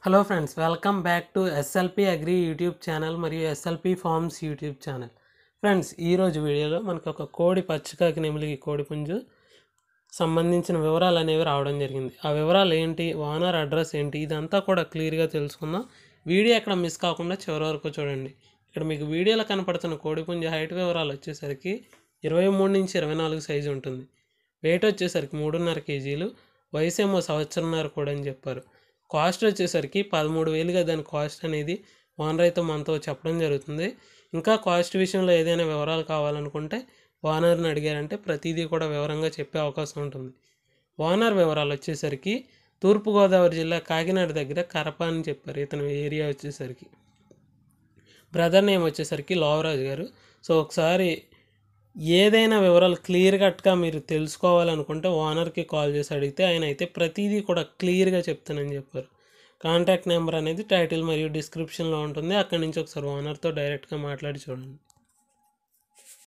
hello friends welcome back to SLP agri YouTube channel మరియు SLP farms YouTube channel friends ఈరోజు వీడియోలో మనకు ఒక కోడి పచ్చికాకి నెమిలికి కోడి పుంజు సంబంధించిన వివరాలు అనేవి రావడం జరిగింది ఆ వివరాలు ఏంటి ఓనర్ అడ్రస్ ఏంటి ఇదంతా కూడా క్లియర్గా తెలుసుకుందాం వీడియో ఎక్కడ మిస్ కాకుండా చివరి వరకు చూడండి ఇక్కడ మీకు వీడియోలో కనపడుతున్న కోడి పుంజు హైట్ వివరాలు వచ్చేసరికి ఇరవై మూడు నుంచి ఇరవై నాలుగు సైజు ఉంటుంది వెయిట్ వచ్చేసరికి మూడున్నర కేజీలు వయసు ఏమో సంవత్సరంన్నర కూడా అని చెప్పారు కాస్ట్ వచ్చేసరికి పదమూడు వేలుగా దాని కాస్ట్ అనేది ఓనర్ అయితే మనతో చెప్పడం జరుగుతుంది ఇంకా కాస్ట్ విషయంలో ఏదైనా వివరాలు కావాలనుకుంటే ఓనర్ని అడిగారంటే ప్రతిదీ కూడా వివరంగా చెప్పే అవకాశం ఉంటుంది ఓనర్ వివరాలు వచ్చేసరికి తూర్పుగోదావరి జిల్లా కాకినాడ దగ్గర కరప అని చెప్పారు ఇతని ఏరియా వచ్చేసరికి బ్రదర్ నేమ్ వచ్చేసరికి లోవరాజు గారు సో ఒకసారి ఏదైనా వివరాలు క్లియర్ కట్గా మీరు తెలుసుకోవాలనుకుంటే ఓనర్కి కాల్ చేసి అడిగితే ఆయన అయితే ప్రతిదీ కూడా క్లియర్గా చెప్తానని చెప్పారు కాంటాక్ట్ నెంబర్ అనేది టైటిల్ మరియు డిస్క్రిప్షన్లో ఉంటుంది అక్కడి నుంచి ఒకసారి ఓనర్తో డైరెక్ట్గా మాట్లాడి చూడండి